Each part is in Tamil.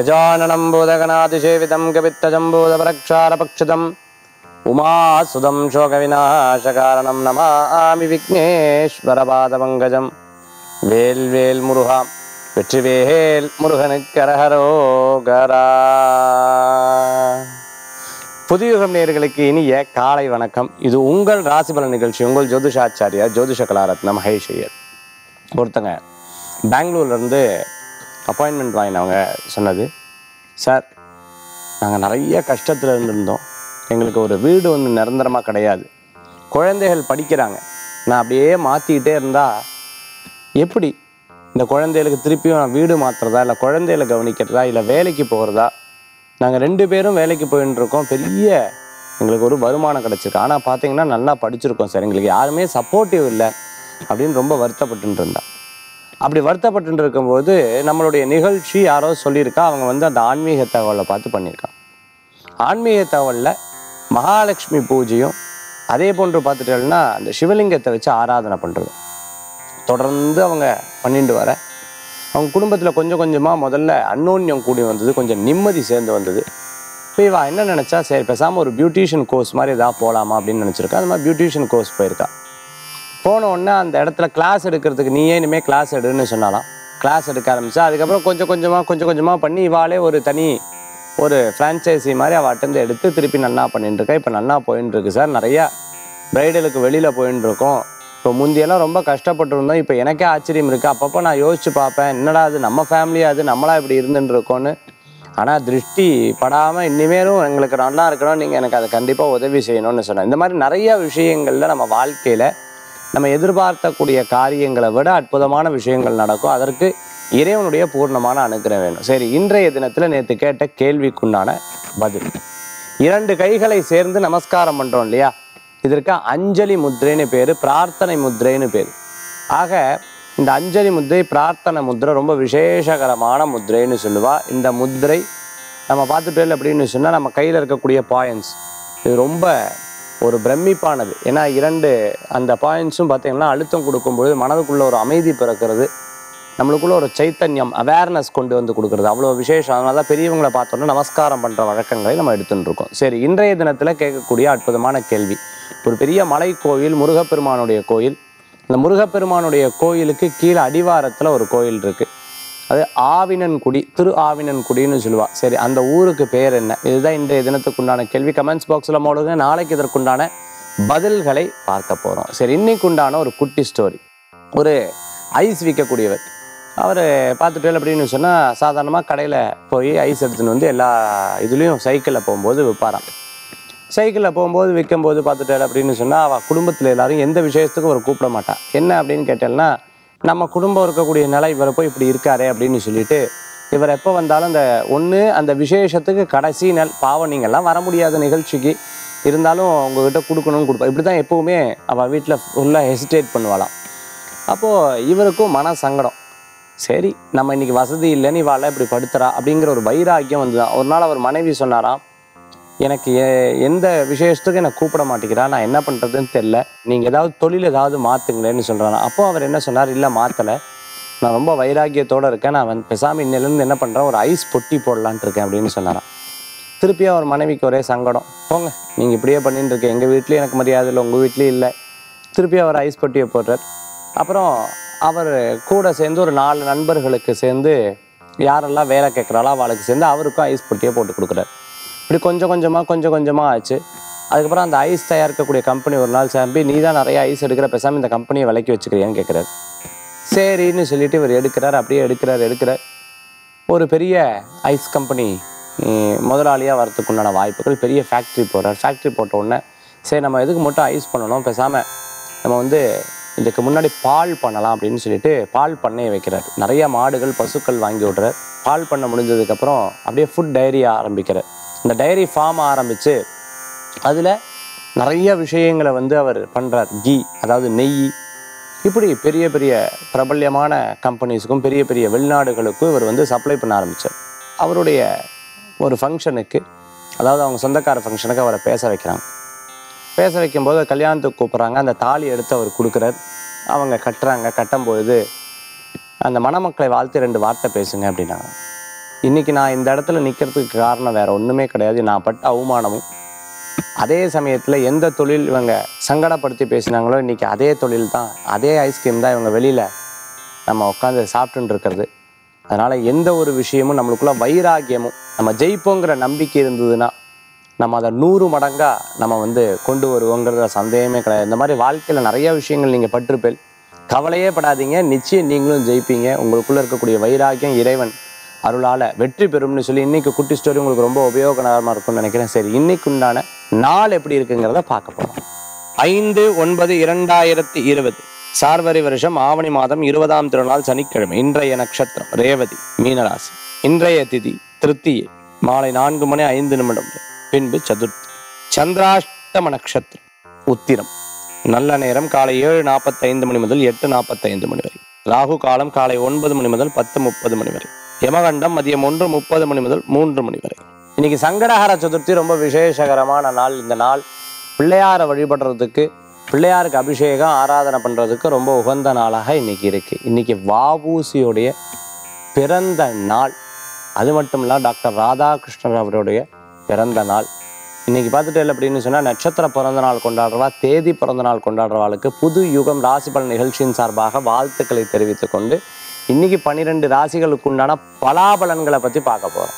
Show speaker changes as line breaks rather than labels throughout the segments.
गजाननं बोधगणातिसेवितं कवित्तजम्बूधपरक्षारपक्षितम् उमासुदं शोकविनाशकारणं नमामि विघ्नेश्वरपादपङ्कजं வேல்வேல் முருகா வெற்றிவேல் முருகனுக்கு அரஹரோகரா புதியுகம் நேயர்களுக்கு இனிய காலை வணக்கம் இது உங்கள் ராசிபலன் நிகழ்ச்சி உங்கள் ஜோதிஷாச்சாரியா ஜோதிஷ கலாரத்ன மகேஷ் ஐயர் ஒருத்தங்க பெங்களூர்ல இருந்து அப்பாயின்மெண்ட் வாங்கினவங்க சொன்னது சார் நாங்கள் நிறைய கஷ்டத்தில் இருந்திருந்தோம் எங்களுக்கு ஒரு வீடு ஒன்று நிரந்தரமாக கிடையாது குழந்தைகள் படிக்கிறாங்க நான் அப்படியே மாற்றிக்கிட்டே இருந்தால் எப்படி இந்த குழந்தைகளுக்கு திருப்பியும் நான் வீடு மாற்றுறதா இல்லை குழந்தைகளை கவனிக்கிறதா இல்லை வேலைக்கு போகிறதா நாங்கள் ரெண்டு பேரும் வேலைக்கு போயின்னு இருக்கோம் பெரிய எங்களுக்கு ஒரு வருமானம் கிடச்சிருக்கு ஆனால் பார்த்தீங்கன்னா நல்லா படிச்சிருக்கோம் சார் எங்களுக்கு யாருமே சப்போர்ட்டிவ் இல்லை அப்படின்னு ரொம்ப வருத்தப்பட்டு இருந்தா அப்படி வருத்தப்பட்டு இருக்கும்போது நம்மளுடைய நிகழ்ச்சி யாரோ சொல்லியிருக்கா அவங்க வந்து அந்த ஆன்மீக தகவலை பார்த்து பண்ணியிருக்காங்க ஆன்மீக தகவலில் மகாலட்சுமி பூஜையும் அதே போன்று பார்த்துட்டோம்னா அந்த சிவலிங்கத்தை வச்சு ஆராதனை பண்ணுறது தொடர்ந்து அவங்க பண்ணிட்டு வர அவங்க குடும்பத்தில் கொஞ்சம் கொஞ்சமாக முதல்ல அன்னோன்யம் கூடி வந்தது கொஞ்சம் நிம்மதி சேர்ந்து வந்தது இப்போ இவா என்ன நினச்சா சரி பேசாமல் ஒரு பியூட்டிஷியன் கோர்ஸ் மாதிரி ஏதாவது போகலாமா அப்படின்னு நினச்சிருக்கா அது மாதிரி பியூட்டிஷியன் கோர்ஸ் போயிருக்கா போன உடனே அந்த இடத்துல கிளாஸ் எடுக்கிறதுக்கு நீயே இனிமேல் கிளாஸ் எடுன்னு சொன்னாலாம் கிளாஸ் எடுக்க ஆரம்பிச்சா அதுக்கப்புறம் கொஞ்சம் கொஞ்சமாக கொஞ்சம் கொஞ்சமாக பண்ணி இவாளே ஒரு தனி ஒரு ஃப்ரான்ச்சைசி மாதிரி அவட்டேருந்து எடுத்து திருப்பி நன்னா பண்ணிட்டு இருக்கா இப்போ நன்னா போயின்னு இருக்கு சார் நிறையா பிரைடலுக்கு வெளியில் போயின்னு இருக்கோம் இப்போ முந்தியெல்லாம் ரொம்ப கஷ்டப்பட்டு இருந்தோம் இப்போ எனக்கே ஆச்சரியம் இருக்குது அப்பப்போ நான் யோசிச்சு பார்ப்பேன் என்னடா அது நம்ம ஃபேமிலியா அது நம்மளா இப்படி இருந்துட்டு இருக்கோன்னு ஆனால் திருஷ்டி படாமல் இனிமேலும் எங்களுக்கு நல்லா இருக்கணும் நீங்கள் எனக்கு அதை கண்டிப்பாக உதவி செய்யணும்னு சொன்னேன் இந்த மாதிரி நிறைய விஷயங்களில் நம்ம வாழ்க்கையில் நம்ம எதிர்பார்க்கக்கூடிய காரியங்களை விட அற்புதமான விஷயங்கள் நடக்கும் அதற்கு இறைவனுடைய பூர்ணமான அனுகிரகம் வேணும் சரி இன்றைய தினத்தில் நேற்று கேட்ட கேள்விக்குண்டான பதில் இரண்டு கைகளை சேர்ந்து நமஸ்காரம் பண்ணுறோம் இல்லையா இதற்கு அஞ்சலி முத்ரைன்னு பேர் பிரார்த்தனை முத்ரைன்னு பேர் ஆக இந்த அஞ்சலி முத்ரை பிரார்த்தனை முத்ரை ரொம்ப விசேஷகரமான முத்ரைன்னு சொல்லுவா இந்த முத்ரை நம்ம பார்த்துட்டோம் அப்படின்னு சொன்னால் நம்ம கையில் இருக்கக்கூடிய பாயிண்ட்ஸ் இது ரொம்ப ஒரு பிரமிப்பானது ஏன்னா இரண்டு அந்த பாயிண்ட்ஸும் பார்த்தீங்கன்னா அழுத்தம் கொடுக்கும்பொழுது மனதுக்குள்ள ஒரு அமைதி பிறக்கிறது நம்மளுக்குள்ள ஒரு சைத்தன்யம் அவேர்னஸ் கொண்டு வந்து கொடுக்குறது அவ்வளோ விசேஷம் அதனால தான் பெரியவங்களை பார்த்தோன்னா நமஸ்காரம் பண்ணுற வழக்கங்களை நம்ம எடுத்துட்டு இருக்கோம் சரி இன்றைய தினத்தில் கேட்கக்கூடிய அற்புதமான கேள்வி ஒரு பெரிய மலை கோயில் முருகப்பெருமானுடைய கோயில் இந்த முருகப்பெருமானுடைய கோயிலுக்கு கீழே அடிவாரத்தில் ஒரு கோயில் இருக்குது அது ஆவினன்குடி திரு ஆவினன்குடின்னு சொல்லுவா சரி அந்த ஊருக்கு பேர் என்ன இதுதான் இன்றைய தினத்துக்குண்டான கேள்வி கமெண்ட்ஸ் பாக்ஸில் போடுங்க நாளைக்கு இதற்குண்டான பதில்களை பார்க்க போகிறோம் சரி இன்னைக்கு உண்டான ஒரு குட்டி ஸ்டோரி ஒரு ஐஸ் விற்கக்கூடியவர் அவர் பார்த்துட்டு அப்படின்னு சொன்னால் சாதாரணமாக கடையில் போய் ஐஸ் எடுத்துன்னு வந்து எல்லா இதுலேயும் சைக்கிளில் போகும்போது விற்பாராம் சைக்கிளில் போகும்போது விற்கும்போது பார்த்துட்டாரு அப்படின்னு சொன்னால் அவள் குடும்பத்தில் எல்லாரும் எந்த விஷயத்துக்கும் ஒரு கூப்பிட மாட்டான் என்ன அப்படின்னு கேட்டேன்னா நம்ம குடும்பம் இருக்கக்கூடிய நிலை இவரை போய் இப்படி இருக்காரே அப்படின்னு சொல்லிட்டு இவர் எப்போ வந்தாலும் அந்த ஒன்று அந்த விசேஷத்துக்கு கடைசி நாள் பாவம் நீங்கள்லாம் வர முடியாத நிகழ்ச்சிக்கு இருந்தாலும் உங்ககிட்ட கொடுக்கணும்னு கொடுப்பா இப்படி தான் எப்போவுமே அவள் வீட்டில் ஃபுல்லாக ஹெசிடேட் பண்ணுவாளாம் அப்போது இவருக்கும் மன சங்கடம் சரி நம்ம இன்னைக்கு வசதி இல்லைன்னு இவாள இப்படி படுத்துறா அப்படிங்கிற ஒரு வைராக்கியம் வந்துதான் ஒரு நாள் அவர் மனைவி சொன்னாராம் எனக்கு எ- எந்த விசேஷத்துக்கும் என்னை கூப்பிட மாட்டேங்கிறா நான் என்ன பண்ணுறதுன்னு தெரில நீங்கள் ஏதாவது தொழில் ஏதாவது மாற்றுங்களேன்னு சொல்கிறாங்க அப்போ அவர் என்ன சொன்னார் இல்லை மாற்றலை நான் ரொம்ப வைராக்கியத்தோடு இருக்கேன் நான் வந்து பேசாமல் இன்னிலேருந்து என்ன பண்ணுறேன் ஒரு ஐஸ் பொட்டி போடலான்ட்டு இருக்கேன் அப்படின்னு சொன்னாராம் திருப்பி அவர் மனைவிக்கு ஒரே சங்கடம் போங்க நீங்கள் இப்படியே பண்ணிட்டு இருக்கீங்க எங்கள் வீட்லேயும் எனக்கு மரியாதை இல்லை உங்கள் வீட்லேயும் இல்லை திருப்பி அவர் ஐஸ் பொட்டியை போடுறார் அப்புறம் அவர் கூட சேர்ந்து ஒரு நாலு நண்பர்களுக்கு சேர்ந்து யாரெல்லாம் வேலை கேட்குறாளோ அவளுக்கு சேர்ந்து அவருக்கும் ஐஸ் பொட்டியை போட்டு கொடுக்குறாரு இப்படி கொஞ்சம் கொஞ்சமாக கொஞ்சம் கொஞ்சமாக ஆச்சு அதுக்கப்புறம் அந்த ஐஸ் தயாரிக்கக்கூடிய கம்பெனி ஒரு நாள் சாம்பி நீ தான் நிறைய ஐஸ் எடுக்கிற பேசாமல் இந்த கம்பெனியை விலைக்கு வச்சுக்கிறியான்னு கேட்குறாரு சரின்னு சொல்லிட்டு இவர் எடுக்கிறார் அப்படியே எடுக்கிறார் எடுக்கிறார் ஒரு பெரிய ஐஸ் கம்பெனி முதலாளியாக வரதுக்கு உண்டான வாய்ப்புகள் பெரிய ஃபேக்ட்ரி போகிறார் ஃபேக்ட்ரி போட்ட உடனே சரி நம்ம எதுக்கு மட்டும் ஐஸ் பண்ணணும் பேசாமல் நம்ம வந்து இதுக்கு முன்னாடி பால் பண்ணலாம் அப்படின்னு சொல்லிட்டு பால் பண்ணையை வைக்கிறார் நிறைய மாடுகள் பசுக்கள் வாங்கி விடுறார் பால் பண்ண முடிஞ்சதுக்கப்புறம் அப்படியே ஃபுட் டைரி ஆரம்பிக்கிறார் இந்த டைரி ஃபார்ம் ஆரம்பித்து அதில் நிறைய விஷயங்களை வந்து அவர் பண்ணுறார் கீ அதாவது நெய் இப்படி பெரிய பெரிய பிரபல்யமான கம்பெனிஸுக்கும் பெரிய பெரிய வெளிநாடுகளுக்கும் இவர் வந்து சப்ளை பண்ண ஆரம்பித்தார் அவருடைய ஒரு ஃபங்க்ஷனுக்கு அதாவது அவங்க சொந்தக்கார ஃபங்க்ஷனுக்கு அவரை பேச வைக்கிறாங்க பேச வைக்கும்போது கல்யாணத்துக்கு கூப்பிட்றாங்க அந்த தாலி எடுத்து அவர் கொடுக்குறார் அவங்க கட்டுறாங்க கட்டும்பொழுது அந்த மணமக்களை வாழ்த்து ரெண்டு வார்த்தை பேசுங்க அப்படின்னாங்க இன்னைக்கு நான் இந்த இடத்துல நிற்கிறதுக்கு காரணம் வேற ஒன்றுமே கிடையாது நான் பட்ட அவமானமும் அதே சமயத்தில் எந்த தொழில் இவங்க சங்கடப்படுத்தி பேசினாங்களோ இன்னைக்கு அதே தொழில் தான் அதே ஐஸ்கிரீம் தான் இவங்க வெளியில் நம்ம உட்காந்து சாப்பிட்டுட்டு இருக்கிறது அதனால் எந்த ஒரு விஷயமும் நம்மளுக்குள்ள வைராக்கியமும் நம்ம ஜெயிப்போங்கிற நம்பிக்கை இருந்ததுன்னா நம்ம அதை நூறு மடங்காக நம்ம வந்து கொண்டு வருவோங்கிறத சந்தேகமே கிடையாது இந்த மாதிரி வாழ்க்கையில் நிறைய விஷயங்கள் நீங்கள் பட்டிருப்பேன் கவலையே படாதீங்க நிச்சயம் நீங்களும் ஜெயிப்பீங்க உங்களுக்குள்ள இருக்கக்கூடிய வைராக்கியம் இறைவன் அருளால வெற்றி பெறும்னு சொல்லி இன்னைக்கு குட்டி ஸ்டோரி உங்களுக்கு ரொம்ப உபயோககரமாக இருக்கும்னு நினைக்கிறேன் சரி இன்னைக்கு உண்டான நாள் எப்படி இருக்குங்கிறத பார்க்க போறோம் ஐந்து ஒன்பது இரண்டாயிரத்தி இருபது சார்வரி வருஷம் ஆவணி மாதம் இருபதாம் திருநாள் சனிக்கிழமை இன்றைய நட்சத்திரம் ரேவதி மீனராசி இன்றைய திதி திருத்தியை மாலை நான்கு மணி ஐந்து நிமிடம் பின்பு சதுர்த்தி சந்திராஷ்டம நட்சத்திரம் உத்திரம் நல்ல நேரம் காலை ஏழு நாற்பத்தைந்து மணி முதல் எட்டு நாற்பத்தைந்து மணி வரை ராகு காலம் காலை ஒன்பது மணி முதல் பத்து முப்பது மணி வரை யமகண்டம் மதியம் ஒன்று முப்பது மணி முதல் மூன்று மணி வரை இன்னைக்கு சங்கடஹர சதுர்த்தி ரொம்ப விசேஷகரமான நாள் இந்த நாள் பிள்ளையாரை வழிபடுறதுக்கு பிள்ளையாருக்கு அபிஷேகம் ஆராதனை பண்றதுக்கு ரொம்ப உகந்த நாளாக இன்னைக்கு இருக்கு இன்னைக்கு வாவூசியுடைய பிறந்த நாள் அது மட்டும் இல்ல டாக்டர் ராதாகிருஷ்ணன் அவருடைய பிறந்த நாள் இன்னைக்கு பார்த்துட்டு அப்படின்னு சொன்னால் நட்சத்திர பிறந்த நாள் கொண்டாடுறவா தேதி பிறந்த நாள் கொண்டாடுறவாளுக்கு புது யுகம் ராசி பலன் நிகழ்ச்சியின் சார்பாக வாழ்த்துக்களை தெரிவித்துக் கொண்டு இன்னைக்கு பன்னிரெண்டு ராசிகளுக்கு உண்டான பலாபலன்களை பற்றி பார்க்க போகிறோம்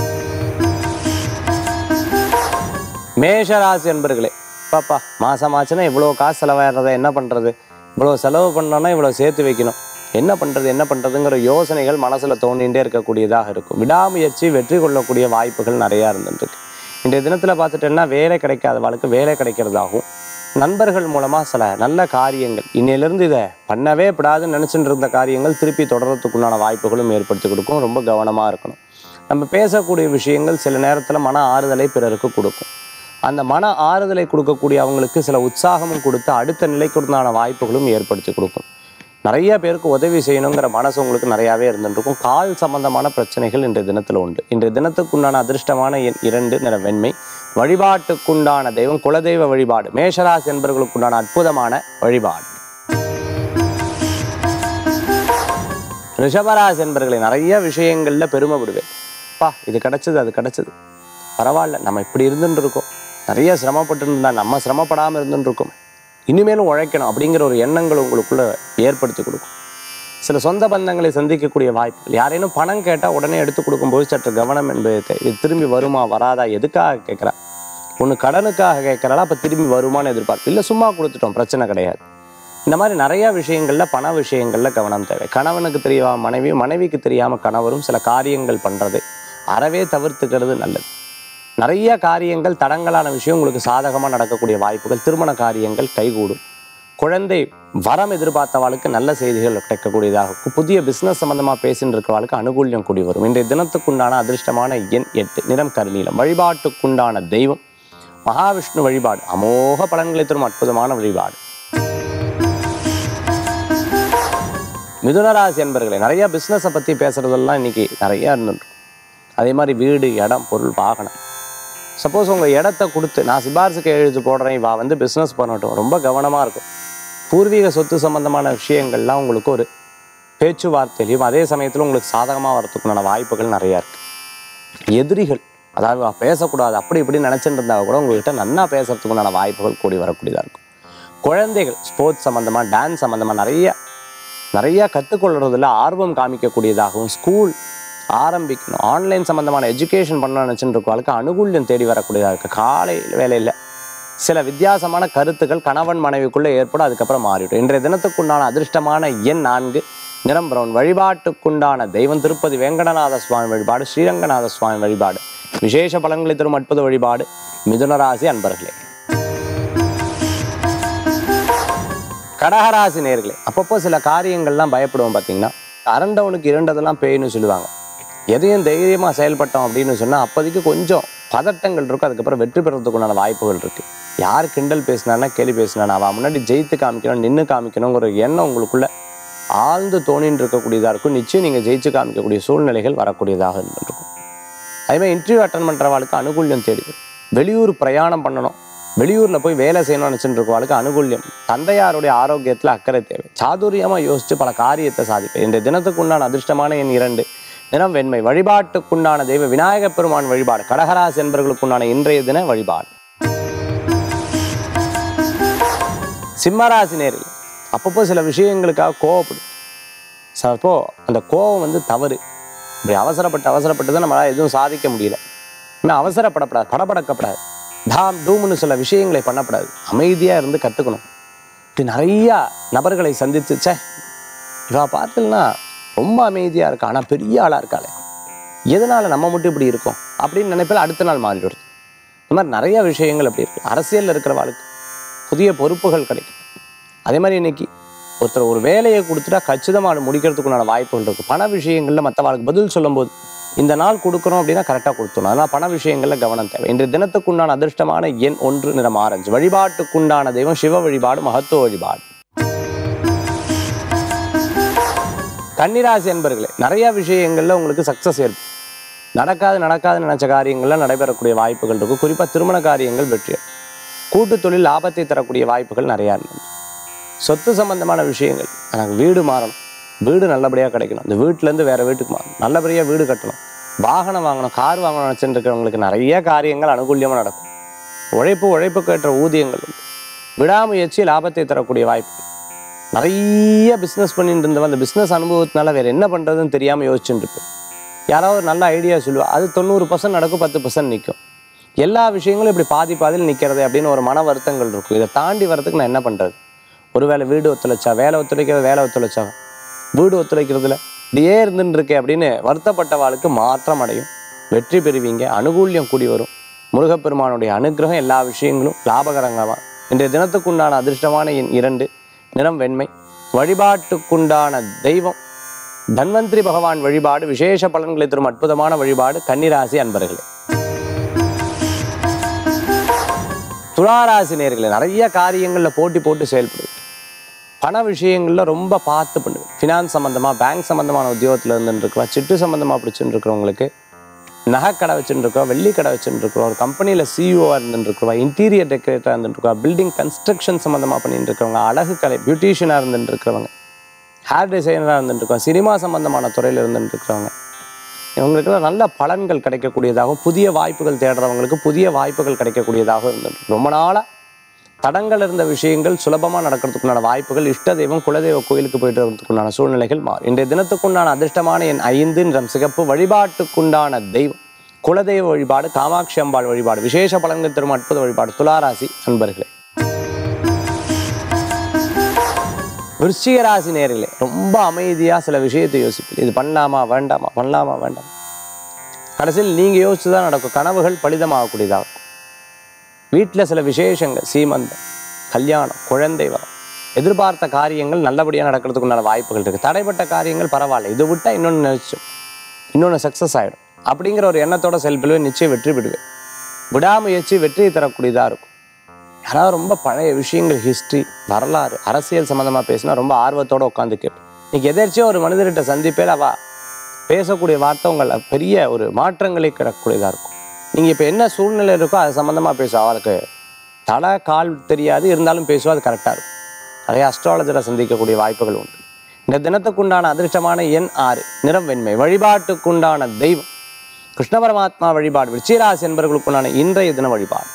மேஷ ராசி என்பர்களே பாப்பா மாசம் ஆச்சுன்னா இவ்வளோ காசு செலவாயிடுறத என்ன பண்ணுறது இவ்வளோ செலவு பண்ணோன்னா இவ்வளோ சேர்த்து வைக்கணும் என்ன பண்ணுறது என்ன பண்ணுறதுங்கிற யோசனைகள் மனசில் தோண்டிகிட்டே இருக்கக்கூடியதாக இருக்கும் விடாமுயற்சி வெற்றி கொள்ளக்கூடிய வாய்ப்புகள் நிறையா இருந்துருக்கு இன்றைய தினத்தில் பார்த்துட்டேன்னா வேலை கிடைக்காதவளுக்கு வேலை கிடைக்கிறதாகவும் நண்பர்கள் மூலமாக சில நல்ல காரியங்கள் இன்னையிலேருந்து இதை பண்ணவே கூடாதுன்னு நினச்சிட்டு இருந்த காரியங்கள் திருப்பி தொடர்றதுக்குண்டான வாய்ப்புகளும் ஏற்படுத்தி கொடுக்கும் ரொம்ப கவனமாக இருக்கணும் நம்ம பேசக்கூடிய விஷயங்கள் சில நேரத்தில் மன ஆறுதலை பிறருக்கு கொடுக்கும் அந்த மன ஆறுதலை கொடுக்கக்கூடிய அவங்களுக்கு சில உற்சாகமும் கொடுத்து அடுத்த நிலைக்கு உண்டான வாய்ப்புகளும் ஏற்படுத்தி கொடுக்கும் நிறைய பேருக்கு உதவி செய்யணுங்கிற மனசு உங்களுக்கு நிறையாவே இருந்துருக்கும் கால் சம்பந்தமான பிரச்சனைகள் இன்றைய தினத்தில் உண்டு இன்றைய தினத்துக்குண்டான அதிர்ஷ்டமான எண் இரண்டு நிற வெண்மை வழிபாட்டுக்குண்டான தெய்வம் குலதெய்வ வழிபாடு மேஷராசி என்பவர்களுக்குண்டான அற்புதமான வழிபாடு ரிஷபராசி என்பர்களை நிறைய விஷயங்கள்ல பெருமைப்படுவேன் பா இது கிடைச்சது அது கிடைச்சது பரவாயில்ல நம்ம இப்படி இருந்துட்டு இருக்கோம் நிறைய சிரமப்பட்டு இருந்தா நம்ம சிரமப்படாமல் இருந்துட்டு இருக்கோம் இனிமேலும் உழைக்கணும் அப்படிங்கிற ஒரு எண்ணங்கள் உங்களுக்குள்ள ஏற்படுத்தி கொடுக்கும் சில சொந்த பந்தங்களை சந்திக்கக்கூடிய வாய்ப்புகள் யாரேனும் பணம் கேட்டால் உடனே எடுத்து கொடுக்கும்போது சற்று கவனம் என்பது தேவை. இது திரும்பி வருமா வராதா எதுக்காக கேட்குறா ஒன்று கடனுக்காக கேட்குறாளா அப்போ திரும்பி வருமான்னு எதிர்பார்ப்பு இல்லை சும்மா கொடுத்துட்டோம் பிரச்சனை கிடையாது இந்த மாதிரி நிறைய விஷயங்கள்ல பண விஷயங்கள்ல கவனம் தேவை கணவனுக்கு தெரியாம மனைவி மனைவிக்கு தெரியாம கணவரும் சில காரியங்கள் பண்றது அறவே தவிர்த்துக்கிறது நல்லது நிறைய காரியங்கள் தடங்கலான விஷயம் உங்களுக்கு சாதகமாக நடக்கக்கூடிய வாய்ப்புகள் திருமண காரியங்கள் கைகூடும் குழந்தை வரம் எதிர்பார்த்தவாளுக்கு நல்ல செய்திகள் கிடைக்கக்கூடியதாக இருக்கும் புதிய பிஸ்னஸ் சம்பந்தமாக பேசின்னு இருக்கிறவாளுக்கு அனுகூல்யம் கூடி வரும் இன்றைய தினத்துக்குண்டான அதிர்ஷ்டமான எண் எட்டு நிறம் கருநீலம் வழிபாட்டுக்குண்டான தெய்வம் மகாவிஷ்ணு வழிபாடு அமோக பலன்களை தரும் அற்புதமான வழிபாடு மிதுனராசி என்பர்களே நிறைய பிஸ்னஸை பற்றி பேசுறதெல்லாம் இன்னைக்கு நிறைய இருந்துட்டு அதே மாதிரி வீடு இடம் பொருள் வாகனம் சப்போஸ் உங்கள் இடத்த கொடுத்து நான் சிபாரிசுக்கு எழுதி போடுறேன் வா வந்து பிஸ்னஸ் பண்ணட்டும் ரொம்ப கவனமாக இருக்கும் பூர்வீக சொத்து சம்பந்தமான விஷயங்கள்லாம் உங்களுக்கு ஒரு பேச்சுவார்த்தையிலையும் அதே சமயத்தில் உங்களுக்கு சாதகமாக வரத்துக்குண்டான வாய்ப்புகள் நிறையா இருக்குது எதிரிகள் அதாவது "வா, பேசக்கூடாது அப்படி இப்படி நினச்சிட்டு இருந்தா கூட உங்கள்கிட்ட நன்னா பேசுறதுக்குண்டான வாய்ப்புகள் கூடி வரக்கூடியதாக இருக்கும் குழந்தைகள் ஸ்போர்ட்ஸ் சம்மந்தமாக டான்ஸ் சம்மந்தமாக நிறைய நிறைய கற்றுக்கொள்றதுல ஆர்வம் காமிக்கக்கூடியதாகவும் ஸ்கூல் ஆரம்பிக்கணும் ஆன்லைன் சம்மந்தமான எஜுகேஷன் பண்ணணும்னு நினச்சிட்டு இருக்கவங்களுக்கு அனுகூல்யம் தேடி வரக்கூடியதாக இருக்குது காலை வேலையில் சில வித்தியாசமான கருத்துக்கள் கணவன் மனைவிக்குள்ளே ஏற்படும் அதுக்கப்புறம் மாறிவிடும் இன்றைய தினத்துக்குண்டான அதிர்ஷ்டமான எண் நான்கு நிறம் பிரவுன் வழிபாட்டுக்குண்டான தெய்வம் திருப்பதி வேங்கடநாத சுவாமி வழிபாடு ஸ்ரீரங்கநாத சுவாமி வழிபாடு விசேஷ பலன்களை தரும் அற்புத வழிபாடு மிதுனராசி அன்பர்களே கடகராசி நேர்களே அப்பப்போ சில காரியங்கள்லாம் பயப்படுவோம் பார்த்தீங்கன்னா அரண்டவனுக்கு இரண்டதெல்லாம் பேய்னு சொல்லுவாங்க எதையும் தைரியமாக செயல்பட்டோம் அப்படின்னு சொன்னால் அப்போதைக்கு கொஞ்சம் பதட்டங்கள் இருக்கும் அதுக்கப்புறம் வெற்றி பெறதுக்குண்டான வாய்ப்புகள் இருக்குது யார் கிண்டல் பேசினானா கேலி பேசினானா அவன் முன்னாடி ஜெயித்து காமிக்கணும் நின்று காமிக்கணுங்கிற எண்ணம் உங்களுக்குள்ள ஆழ்ந்து தோணின்னு இருக்கக்கூடியதாக இருக்கும் நிச்சயம் நீங்கள் ஜெயிச்சு காமிக்கக்கூடிய சூழ்நிலைகள் வரக்கூடியதாக இருந்துருக்கும் அதேமாதிரி இன்டர்வியூ அட்டன் பண்ணுறவாளுக்கு அனுகூல்யம் தேடி வரும். வெளியூர் பிரயாணம் பண்ணணும் வெளியூரில் போய் வேலை செய்யணும்னு நினச்சிட்டு இருக்கவாளுக்கு அனுகூல்யம் தந்தையாருடைய ஆரோக்கியத்தில் அக்கறை தேவை சாதுரியமாக யோசித்து பல காரியத்தை சாதிப்பேன் இந்த தினத்துக்கு உண்டான அதிர்ஷ்டமான எண் இரண்டு நிறம் வெண்மை வழிபாட்டுக்குண்டான தெய்வ விநாயகப் பெருமான் வழிபாடு கடகராசி என்பவர்களுக்குண்டான இன்றைய தின வழிபாடு சிம்மராசி நேரில் அப்பப்போ சில விஷயங்களுக்காக கோவப்படும் சிலப்போ அந்த கோவம் வந்து தவறு இப்படி அவசரப்பட்டு அவசரப்பட்டு தான் நம்மளால் எதுவும் சாதிக்க முடியல இன்னும் அவசரப்படப்படாது படபடக்கப்படாது தாம் டூம்னு சில விஷயங்களை பண்ணப்படாது அமைதியாக இருந்து கற்றுக்கணும் இப்படி நிறையா நபர்களை சந்தித்து ச்சே இவா பார்த்தீங்கன்னா ரொம்ப அமைதியாக இருக்கா ஆனால் பெரிய ஆளாக இருக்காளே எதனால் நம்ம மட்டும் இப்படி இருக்கோம் அப்படின்னு நினைப்பில் அடுத்த நாள் மாறிடுது இந்த மாதிரி நிறைய விஷயங்கள் அப்படி இருக்கு அரசியலில் இருக்கிற வாழ்க்கை புதிய பொறுப்புகள் கிடைக்கும் அதே மாதிரி இன்னைக்கு ஒருத்தர் ஒரு வேலையை கொடுத்துட்டா கச்சிதமாக முடிக்கிறதுக்குண்டான வாய்ப்புகள் இருக்குது பண விஷயங்களில் மற்றவர்களுக்கு பதில் சொல்லும்போது இந்த நாள் கொடுக்குறோம் அப்படின்னா கரெக்டாக கொடுத்துடணும் அதனால் பண விஷயங்களில் கவனம் தேவை இன்றைய தினத்துக்குண்டான அதிர்ஷ்டமான எண் ஒன்று நிறம் ஆரஞ்சு வழிபாட்டுக்குண்டான தெய்வம் சிவ வழிபாடு மகத்துவ வழிபாடு கன்னிராசி என்பர்களே நிறைய விஷயங்கள்ல உங்களுக்கு சக்ஸஸ் ஏற்படும் நடக்காது நடக்காதுன்னு நினைச்ச காரியங்கள்ல நடைபெறக்கூடிய வாய்ப்புகள் இருக்கும் குறிப்பாக திருமண காரியங்கள் வெற்றி கூட்டு தொழில் லாபத்தை தரக்கூடிய வாய்ப்புகள் நிறையா இருந்தது சொத்து சம்பந்தமான விஷயங்கள் எனக்கு வீடு மாறணும் வீடு நல்லபடியாக கிடைக்கணும் இந்த வீட்டிலேருந்து வேற வீட்டுக்கு மாறணும் நல்லபடியாக வீடு கட்டணும் வாகனம் வாங்கணும் கார் வாங்கணும் நினச்சிட்டு இருக்கிறவங்களுக்கு நிறைய காரியங்கள் அனுகூல்யமாக நடக்கும் உழைப்பு உழைப்புக்கு ஏற்ற ஊதியங்கள் உண்டு விடாமுயற்சி லாபத்தை தரக்கூடிய வாய்ப்பு நிறைய பிஸ்னஸ் பண்ணிட்டு இருந்தவன் அந்த பிஸ்னஸ் அனுபவத்தினால வேற என்ன பண்ணுறதுன்னு தெரியாமல் யோசிச்சுட்டு இருப்பேன் யாராவது ஒரு நல்ல ஐடியா சொல்லுவா அது தொண்ணூறு பர்சன்ட் நடக்கும் பத்து பர்சன்ட் நிற்கும் எல்லா விஷயங்களும் இப்படி பாதி பாதியில் நிற்கிறது அப்படின்னு ஒரு மன வருத்தங்கள் இருக்கும் இதை தாண்டி வரதுக்கு நான் என்ன பண்ணுறது ஒருவேளை வீடு ஒத்துழைச்சா வேலை ஒத்துழைக்கிறது வேலை ஒத்துழைச்சா வீடு ஒத்துழைக்கிறதுல இப்படியே இருந்துட்டு இருக்கே அப்படின்னு வருத்தப்பட்டவாளுக்கு மாற்றம் அடையும் வெற்றி பெறுவீங்க அனுகூல்யம் கூடி வரும் முருகப்பெருமானுடைய அனுகிரகம் எல்லா விஷயங்களும் லாபகரங்கமாக இன்றைய தினத்துக்குண்டான அதிர்ஷ்டமான எண் இரண்டு நிறம் வெண்மை வழிபாட்டுக்குண்டான தெய்வம் தன்வந்திரி பகவான் வழிபாடு விசேஷ பலன்களை தரும் அற்புதமான வழிபாடு கன்னிராசி அன்பர்களே துளாராசி நேர்களே நிறைய காரியங்களில் போட்டி போட்டு செயல்படுது பண விஷயங்களில் ரொம்ப பார்த்து பண்ணுவேன் ஃபினான்ஸ் சம்மந்தமாக பேங்க் சம்மந்தமான உத்தியோகத்தில் இருந்துருக்குவா சிட்டு சம்மந்தமாக பிடிச்சிட்டு இருக்கிறவங்களுக்கு நகை கடை வச்சுட்டு இருக்கோம் வெள்ளி கடை வச்சுட்டு இருக்கிறோம் ஒரு கம்பெனியில் சிஇஓவாக இருந்துருக்குவா இன்டீரியர் டெக்கரேட்டராக இருந்துருக்கா பில்டிங் கன்ஸ்ட்ரக்ஷன் சம்மந்தமாக பண்ணிட்டு இருக்கிறவங்க அழகு கலை பியூட்டிஷியனாக இருந்துட்டு இருக்கிறவங்க ஹேர் டிசைனராக இருந்துருக்கோம் சினிமா சம்மந்தமான துறையில் இருந்துட்டு இருக்கிறவங்க இவங்களுக்கெல்லாம் நல்ல பலன்கள் கிடைக்கக்கூடியதாகவும் புதிய வாய்ப்புகள் தேடுறவங்களுக்கு புதிய வாய்ப்புகள் கிடைக்கக்கூடியதாகவும் இருந்துட்டு ரொம்ப நாளாக தடங்கள் இருந்த விஷயங்கள் சுலபமாக நடக்கிறதுக்குண்டான வாய்ப்புகள் இஷ்ட தெய்வம் குலதெய்வ கோயிலுக்கு போயிட்டு வரதுக்குண்டான சூழ்நிலைகள் மாறும் இன்றைய தினத்துக்குண்டான அதிர்ஷ்டமான என் ஐந்து நிறம் சிகப்பு வழிபாட்டுக்குண்டான தெய்வம் குலதெய்வ வழிபாடு காமாட்சி அம்பாள் வழிபாடு விசேஷ பலன்கள் தரும் அற்புத வழிபாடு துளாராசி அன்பர்களே விருச்சிக ராசி நேரிலே ரொம்ப அமைதியாக சில விஷயத்தை யோசிப்பீங்க இது பண்ணலாமா வேண்டாமா பண்ணலாமா வேண்டாமா கடைசியில் நீங்கள் யோசிச்சு தான் நடக்கும் கனவுகள் பலிதமாகக்கூடியதாக இருக்கும் வீட்டில் சில விசேஷங்கள் சீமந்தம் கல்யாணம் குழந்தை வரம் எதிர்பார்த்த காரியங்கள் நல்லபடியாக நடக்கிறதுக்குண்டான வாய்ப்புகள் இருக்குது தடைப்பட்ட காரியங்கள் பரவாயில்ல இது விட்டால் இன்னொன்று நினச்சோம் இன்னொன்று சக்ஸஸ் ஆகிடும் அப்படிங்கிற ஒரு எண்ணத்தோட செயல்படுவேன் நிச்சயம் வெற்றி பெறுவேன் விடாமுயற்சி வெற்றியை தரக்கூடியதாக இருக்கும் யாராவது ரொம்ப பழைய விஷயங்கள் ஹிஸ்ட்ரி வரலாறு அரசியல் சம்மந்தமாக பேசினா ரொம்ப ஆர்வத்தோடு உட்காந்து கேட்பேன் இன்னைக்கு எதிர்ச்சியாக ஒரு மனிதர்கிட்ட சந்திப்பேன் அவ பேசக்கூடிய வார்த்தை உங்களை பெரிய ஒரு மாற்றங்களை கிடக்கூடியதாக இருக்கும் நீங்கள் இப்போ என்ன சூழ்நிலை இருக்கோ அது சம்மந்தமாக பேசும் அவளுக்கு தலை கால் தெரியாது இருந்தாலும் பேசுவா அது கரெக்டாக இருக்கும் நிறைய அஸ்ட்ராலஜரை சந்திக்கக்கூடிய வாய்ப்புகள் உண்டு இந்த தினத்துக்குண்டான அதிர்ஷ்டமான எண் ஆறு நிறம் வெண்மை வழிபாட்டுக்குண்டான தெய்வம் கிருஷ்ண பரமாத்மா வழிபாடு விருச்சிகராசி என்பவர்களுக்குண்டான இன்றைய தின வழிபாடு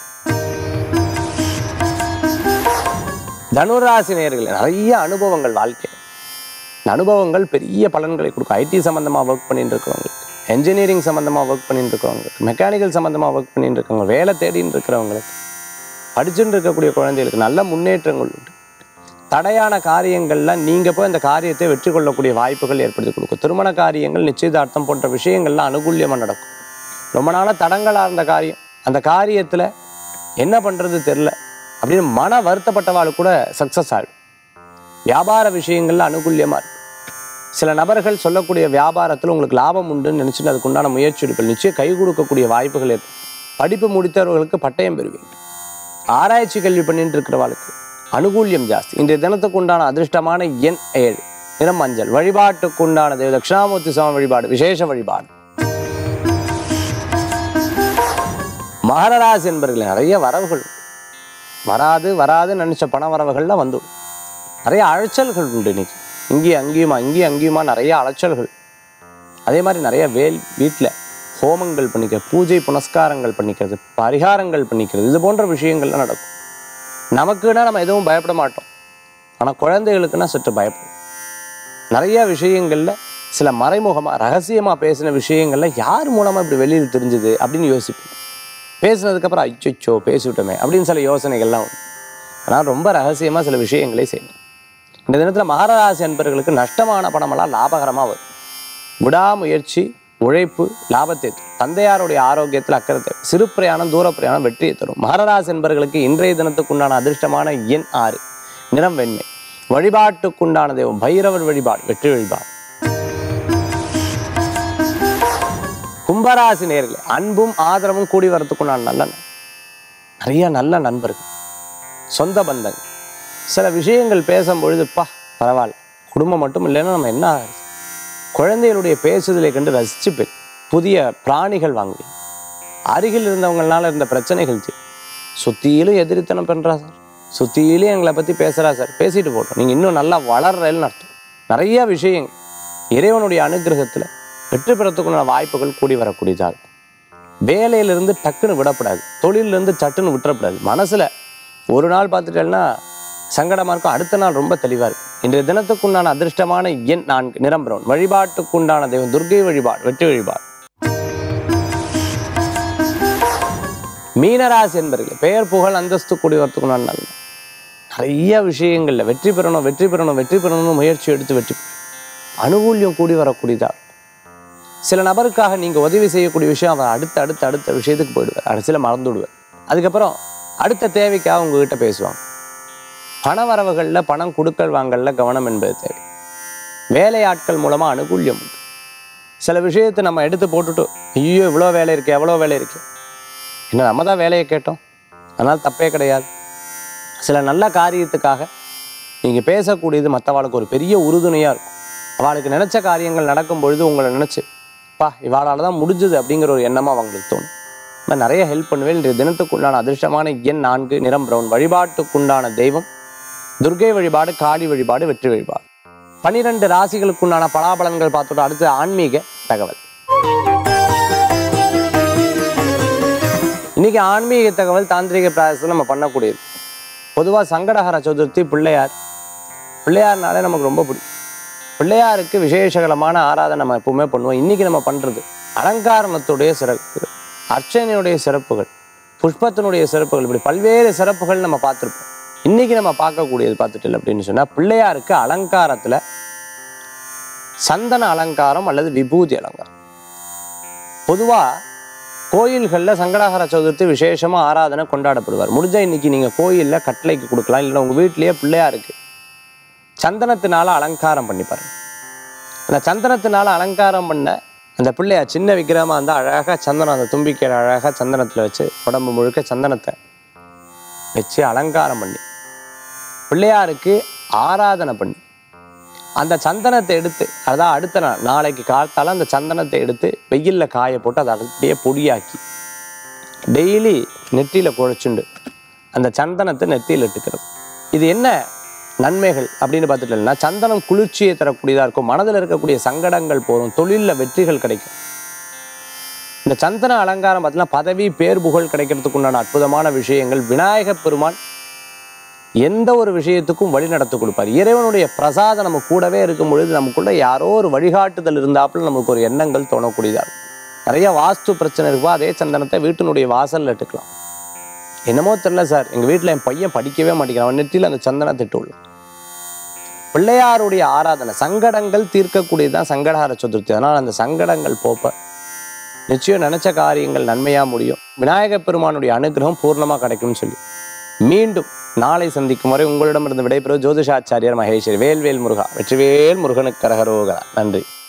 தனுராசி நேயர்களே நிறைய அனுபவங்கள் வாழ்க்கை இந்த அனுபவங்கள் பெரிய பலன்களை கொடுக்கும் ஐடி சம்மந்தமாக ஒர்க் பண்ணிட்டு இருக்கிறவங்களுக்கு என்ஜினியரிங் சம்மந்தமாக ஒர்க் பண்ணிட்டு இருக்கிறவங்களுக்கு மெக்கானிக்கல் சம்மந்தமாக ஒர்க் பண்ணிட்டு இருக்கிறவங்க வேலை தேடின்னு இருக்கிறவங்களுக்கு படிச்சுட்டு இருக்கக்கூடிய குழந்தைகளுக்கு நல்ல முன்னேற்றங்கள் உண்டு தடையான காரியங்கள்லாம் நீங்கள் போய் அந்த காரியத்தை வெற்றி கொள்ளக்கூடிய வாய்ப்புகள் ஏற்படுத்தி கொடுக்கும் திருமண காரியங்கள் நிச்சயதார்த்தம் போன்ற விஷயங்கள்லாம் அனுகூல்யமாக நடக்கும் ரொம்ப நாளாக தடங்களாக இருந்த காரியம் அந்த காரியத்தில் என்ன பண்ணுறது தெரில அப்படின்னு மன வருத்தப்பட்டவாள் கூட சக்ஸஸ் ஆகிடும் வியாபார விஷயங்கள்ல அனுகூல்யமாக இருக்கும் சில நபர்கள் சொல்லக்கூடிய வியாபாரத்தில் உங்களுக்கு லாபம் உண்டுன்னு நினச்சிட்டு அதுக்குண்டான முயற்சி எடுப்பீர்கள் நிச்சயம் கை கொடுக்கக்கூடிய வாய்ப்புகள் ஏற்படும் படிப்பு முடித்தவர்களுக்கு பட்டயம் பெறுவீங்க ஆராய்ச்சி கல்வி பண்ணிட்டு இருக்கிறவாளுக்கு அனுகூல்யம் ஜாஸ்தி இன்றைய தினத்துக்கு உண்டான அதிர்ஷ்டமான எண் ஏழு நிறம் மஞ்சள் வழிபாட்டுக்கு உண்டான தேவ தட்சிணாமூர்த்தி சுவாமி வழிபாடு விசேஷ வழிபாடு மகர ராசி என்பர்களே நிறைய வரவுகள் உண்டு. வராது வராதுன்னு நினைச்ச பண வரவுகள்லாம் வந்து நிறைய அலைச்சல்கள் உண்டு இன்னைக்கு இங்கேயும் அங்கேயுமா இங்கேயும் அங்கேயுமா நிறைய அலைச்சல்கள் அதே மாதிரி நிறைய வேல் வீட்டில் ஹோமங்கள் பண்ணிக்கிறது பூஜை புனஸ்காரங்கள் பண்ணிக்கிறது பரிகாரங்கள் பண்ணிக்கிறது இது போன்ற விஷயங்கள்லாம் நடக்கும் நமக்குன்னா நம்ம எதுவும் பயப்பட மாட்டோம் ஆனால் குழந்தைகளுக்குன்னா சற்று பயப்படும் நிறைய விஷயங்களில் சில மறைமுகமாக ரகசியமாக பேசின விஷயங்கள்ல யார் மூலமாக இப்படி வெளியில் தெரிஞ்சுது அப்படின்னு யோசிப்பேன் பேசுனதுக்கப்புறம் அச்சோ பேசிவிட்டோமே அப்படின்னு சில யோசனைகள்லாம் உண்டு ஆனால் ரொம்ப ரகசியமாக சில விஷயங்களை செய்யணும் இந்த தினத்தில் மகராசி அன்பர்களுக்கு நஷ்டமான பணமெல்லாம் லாபகரமாக வரும் விடாமுயற்சி உழைப்பு லாபத்தை தரும் தந்தையாருடைய ஆரோக்கியத்தில் அக்கறை தேவை சிறு பிரயாணம் தூர பிரயாணம் வெற்றியை தரும் மகராசி என்பவர்களுக்கு இன்றைய தினத்துக்குண்டான அதிர்ஷ்டமான எண் ஆறு நிறம் வெண்மை வழிபாட்டுக்குண்டான தெய்வம் பைரவர் வழிபாடு வெற்றி வழிபாடு கும்பராசி நேர்களே அன்பும் ஆதரவும் கூடி வரத்துக்குண்டான நல்ல நாள். நிறைய நல்ல நண்பர்கள் சொந்த பந்தங்கள் சில விஷயங்கள் பேசும்பொழுது பா பரவாயில்ல குடும்பம் மட்டும் இல்லைன்னா நம்ம என்ன ஆகுது? குழந்தைகளுடைய பேசுதலை கண்டு ரசிச்சுப்பேன் புதிய பிராணிகள் வாங்கி அருகில் இருந்தவங்களால இருந்த பிரச்சனைகள் தீரும் சுத்தியிலும் எதிரித்தனம் பண்றா சார் சுத்தியிலும் எங்களை பத்தி பேசுறா சார் பேசிட்டு போட்டோம் நீங்க இன்னும் நல்லா வளர்றேன்னு அர்த்தம் நிறைய விஷயங்கள் இறைவனுடைய அனுகிரகத்துல வெற்றி பெறத்துக்குள்ள வாய்ப்புகள் கூடி வரக்கூடியதா இருக்கும் வேலையிலிருந்து டக்குன்னு விடக்கூடாது தொழிலிருந்து சட்டுன்னு விட்டுறக்கூடாது மனசுல ஒரு நாள் பார்த்துட்டேன்னா சங்கடமா இருக்கும் அடுத்த நாள் ரொம்ப தெளிவா இருக்கும் இன்றைய தினத்துக்குண்டான அதிர்ஷ்டமான எண் நான்கு நிறம் பிரவுன் வழிபாட்டுக்குண்டான தெய்வம் துர்க்கை வழிபாடு வெற்றி வழிபாடு மீனராசி என்பர்களே பெயர் புகழ் அந்தஸ்து கூடி வரத்துக்குண்டான நல்ல நாள். நிறைய விஷயங்கள்ல வெற்றி பெறணும் வெற்றி பெறணும் வெற்றி பெறணும்னு முயற்சி எடுத்து வெற்றி பெறணும். அனுகூல்யம் கூடி வரக்கூடியதா இருக்கும். சில நபருக்காக நீங்க உதவி செய்யக்கூடிய விஷயம் அவர் அடுத்த அடுத்த அடுத்த விஷயத்துக்கு போயிடுவார் கடைசியில் மறந்து விடுவார் அதுக்கப்புறம் அடுத்த தேவைக்காக உங்ககிட்ட பேசுவாங்க பண வரவுகளில் பணம் கொடுக்கல் வாங்கல்ல கவனம் என்பது தேவை வேலையாட்கள் மூலமா அனுகூல்யம் உண்டு சில விஷயத்தை நம்ம எடுத்து போட்டுட்டு ஐயோ இவ்வளோ வேலை இருக்கு எவ்வளோ வேலை இருக்கு என்ன நம்ம தான் வேலையை கேட்டோம் அதனால் தப்பே கிடையாது சில நல்ல காரியத்துக்காக நீங்கள் பேசக்கூடியது மற்றவாளுக்கு ஒரு பெரிய உறுதுணையாக இருக்கும் அவளுக்கு நினச்ச காரியங்கள் நடக்கும் பொழுது உங்களை நினச்சி பா இவாளால் தான் முடிஞ்சுது அப்படிங்கிற ஒரு எண்ணமாக அவங்களுக்கு தோணும் இந்த மாதிரி நிறைய ஹெல்ப் பண்ணுவேன் இன்றைய தினத்துக்குண்டான அதிர்ஷ்டமான எண் நான்கு நிறம் பிரவுன் வழிபாட்டுக்குண்டான தெய்வம் துர்க்கை வழிபாடு காளி வழிபாடு வெற்றி வழிபாடு பன்னிரெண்டு ராசிகளுக்குண்டான பலாபலன்கள் பார்த்துட்டு அடுத்து ஆன்மீக தகவல் இன்னைக்கு ஆன்மீக தகவல் தாந்திரிக பிராயசத்தில் நம்ம பண்ணக்கூடியது பொதுவாக சங்கடஹர சதுர்த்தி பிள்ளையார் பிள்ளையார்னாலே நமக்கு ரொம்ப பிடிக்கும் பிள்ளையாருக்கு விசேஷகரமான ஆராதனை நம்ம எப்பவுமே பண்ணுவோம் இன்னைக்கு நம்ம பண்றது அலங்காரணத்துடைய சிறப்புகள் அர்ச்சனையுடைய சிறப்புகள் புஷ்பத்தினுடைய சிறப்புகள் இப்படி பல்வேறு சிறப்புகள் நம்ம பார்த்துருப்போம் இன்னைக்கு நம்ம பார்க்கக்கூடியது பார்த்துட்டு அப்படின்னு சொன்னா பிள்ளையாருக்கு அலங்காரத்துல சந்தன அலங்காரம் அல்லது விபூதி அலங்காரம் பொதுவா கோயில்களில் சங்கடாகர சதுர்த்தி விசேஷமா ஆராதனை கொண்டாடப்படுவார் முடிஞ்சா இன்னைக்கு நீங்க கோயில்ல கட்டளைக்கு கொடுக்கலாம் இல்லைன்னா உங்க வீட்லயே பிள்ளையாருக்கு சந்தனத்தினால அலங்காரம் பண்ணி பாருங்க அந்த சந்தனத்தினால அலங்காரம் பண்ண அந்த பிள்ளையார் சின்ன விக்கிரமா இருந்தால் அழகாக சந்தனம் அந்த தும்பிக்கையில் அழகாக சந்தனத்தில் வச்சு உடம்பு முழுக்க சந்தனத்தை வச்சு அலங்காரம் பண்ணி பிள்ளையாருக்கு ஆராதனை பண்ணி அந்த சந்தனத்தை எடுத்து அதான் அடுத்த நாள் நாளைக்கு காத்தால அந்த சந்தனத்தை எடுத்து வெயிலில் காய போட்டு அதை அப்படியே பொடியாக்கி டெய்லி நெற்றியில் குழைச்சுண்டு அந்த சந்தனத்தை நெத்தியில் இட்டுக்கிறது இது என்ன நன்மைகள் அப்படின்னு பார்த்துட்டோம்னா சந்தனம் குளிர்ச்சியை தரக்கூடியதாக இருக்கும் மனதில் இருக்கக்கூடிய சங்கடங்கள் போகும் தொழிலில் வெற்றிகள் கிடைக்கும் இந்த சந்தன அலங்காரம் பார்த்தீங்கன்னா பதவி பேர் புகழ் கிடைக்கிறதுக்கு உண்டான அற்புதமான விஷயங்கள் விநாயகப் பெருமான் எந்த ஒரு விஷயத்துக்கும் வழி நடத்தி கொடுப்பார் இறைவனுடைய பிரசாதம் நம்ம கூடவே இருக்கும் பொழுது நமக்குள்ள யாரோ ஒரு வழிகாட்டுதல் இருந்தாப்புல நமக்கு ஒரு எண்ணங்கள் தோணக்கூடியதா இருக்கும் நிறைய வாஸ்து பிரச்சனை இருக்குவா அதே சந்தனத்தை வீட்டினுடைய வாசல்ல இட்டுக்கலாம் என்னமோ தெரியல சார் எங்க வீட்டில் என் பையன் படிக்கவே மாட்டேங்கிறான் அவன் நெற்றியில் அந்த சந்தனத்தை இட்டு விடலாம் பிள்ளையாருடைய ஆராதனை சங்கடங்கள் தீர்க்கக்கூடியதுதான் சங்கடஹர சதுர்த்தி அதனால் அந்த சங்கடங்கள் போப்ப நிச்சயம் நினைச்ச காரியங்கள் நன்மையா முடியும் விநாயகப் பெருமானுடைய அனுகிரகம் பூர்ணமா கிடைக்கும்னு சொல்லி மீண்டும் நாளை சந்திக்கும் வரை உங்களிடமிருந்து விடைபெறுவது ஜோதிஷாச்சாரியார் மகேஸ்வரி வேல்வேல் முருகா வெற்றிவேல் முருகனுக்கு கரகரோகரா நன்றி